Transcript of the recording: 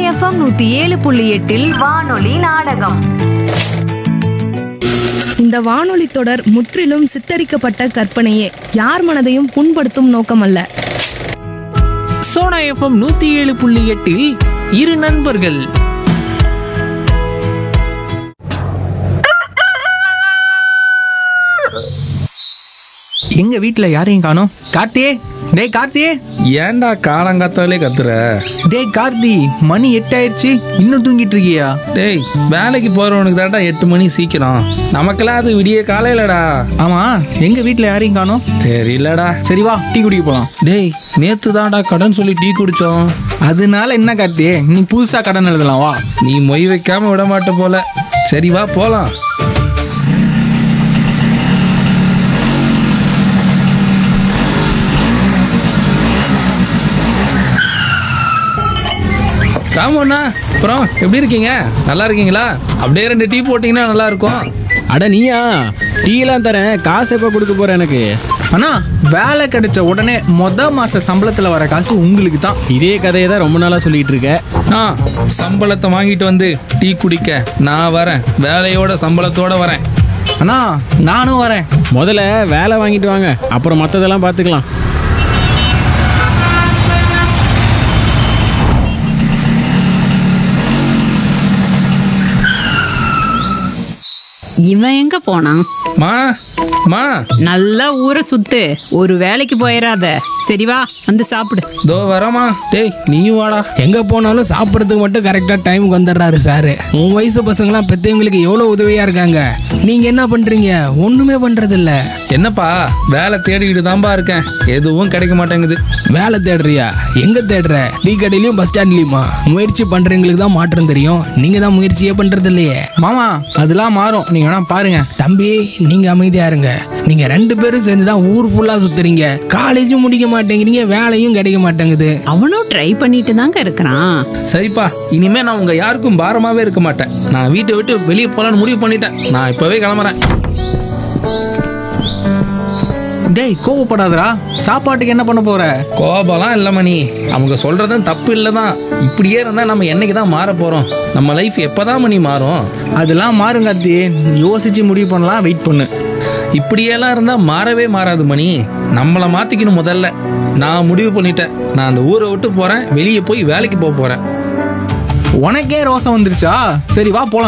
FM நூத்தி ஏழு புள்ளி எட்டில் வானொலி நாடகம் இந்த வானொலி தொடர் முற்றிலும் சித்தரிக்கப்பட்ட கற்பனையே யார் மனதையும் புண்படுத்தும் நோக்கமல்ல சோனா எஃப்எம் நூத்தி ஏழு புள்ளி எட்டில் இரு நண்பர்கள் எங்க வீட்ல யாரையும் காணோம் கார்த்தியே டேய் கார்த்தியே ஏன்டா காலங்காத்தாலே கத்துற டேய் கார்த்தி மணி எட்டாயிருச்சு இன்னும் தூங்கிட்டு இருக்கியா டேய் வேலைக்கு போறவனுக்கு தான்டா எட்டு மணி சீக்கிரம் நமக்கெல்லாம் அது விடிய காலையிலடா ஆமா எங்க வீட்ல யாரையும் காணோம் தெரியலடா சரி வா டீ குடிக்க போலாம் டேய் நேத்து தான்டா கடன் சொல்லி டீ குடிச்சோம் அதனால என்ன கார்த்தியே நீ புதுசா கடன் எழுதலாம் வா நீ மொய் வைக்காம விட மாட்ட போல சரி வா போலாம் ராமண்ணா அப்புறம் எப்படி இருக்கீங்க நல்லா இருக்கீங்களா அப்படியே ரெண்டு டீ போட்டிங்கன்னா நல்லா இருக்கும் அட நீயா டீலாம் தரேன் காசு எப்போ கொடுக்க போற எனக்கு அண்ணா வேலை கிடைச்ச உடனே மொத மாச சம்பளத்துல வர காசு உங்களுக்கு தான் இதே கதையை தான் ரொம்ப நாளாக சொல்லிட்டு இருக்க ஆ சம்பளத்தை வாங்கிட்டு வந்து டீ குடிக்க நான் வரேன் வேலையோட சம்பளத்தோட வரேன் அண்ணா நானும் வரேன் முதல்ல வேலை வாங்கிட்டு வாங்க அப்புறம் மற்றதெல்லாம் பார்த்துக்கலாம் இவன் எங்க போனான் மா மா நல்லா ஊரை சுத்து ஒரு வேலைக்கு போயிடாத சரி வா வந்து சாப்பிடு தோ வரமா டேய் நீயும் வாடா எங்க போனாலும் சாப்பிட்றதுக்கு மட்டும் கரெக்டா டைமுக்கு வந்துடுறாரு சாரு உன் வயசு பசங்களாம் பெத்தவங்களுக்கு எவ்வளவு உதவியா இருக்காங்க நீங்க என்ன பண்றீங்க ஒண்ணுமே பண்றது இல்ல என்னப்பா வேலை தேடிக்கிட்டு தான்பா இருக்கேன் எதுவும் கிடைக்க மாட்டேங்குது வேலை தேடுறியா எங்க தேடுற டீ கடையிலயும் பஸ் ஸ்டாண்ட்லயுமா முயற்சி பண்றவங்களுக்கு தான் மாற்றம் தெரியும் நீங்க தான் முயற்சியே பண்றது இல்லையே மாமா அதெல்லாம் மாறும் நீங்க வேணா பாருங்க தம்பி நீங்க அமைதியா இருங்க நீங்க ரெண்டு பேரும் சேர்ந்து தான் ஊர் ஃபுல்லா சுத்துறீங்க காலேஜும் முடிக்க மாட்டேங்கிறீங்க வேலையும் கிடைக்க மாட்டேங்குது அவனும் ட்ரை பண்ணிட்டு தாங்க இருக்கிறான் சரிப்பா இனிமே நான் உங்க யாருக்கும் பாரமாவே இருக்க மாட்டேன் நான் வீட்டை விட்டு வெளியே போலான்னு முடிவு பண்ணிட்டேன் நான் இப்பவே கிளம்புறேன் டேய் கோவப்படாதடா சாப்பாட்டுக்கு என்ன பண்ண போற கோபம்லாம் இல்லை மணி அவங்க சொல்றதும் தப்பு இல்லை தான் இப்படியே இருந்தா நம்ம என்னைக்கு தான் மாற போறோம் நம்ம லைஃப் எப்பதான் மணி மாறும் அதெல்லாம் மாறும் கார்த்தி யோசிச்சு முடிவு பண்ணலாம் வெயிட் பண்ணு இப்படியெல்லாம் இருந்தா மாறவே மாறாது மணி நம்மளை மாத்திக்கணும் முதல்ல நான் முடிவு பண்ணிட்டேன் நான் அந்த ஊரை விட்டு போறேன் வெளியே போய் வேலைக்கு போக போறேன் உனக்கே ரோசம் வந்துருச்சா சரி வா போலாம்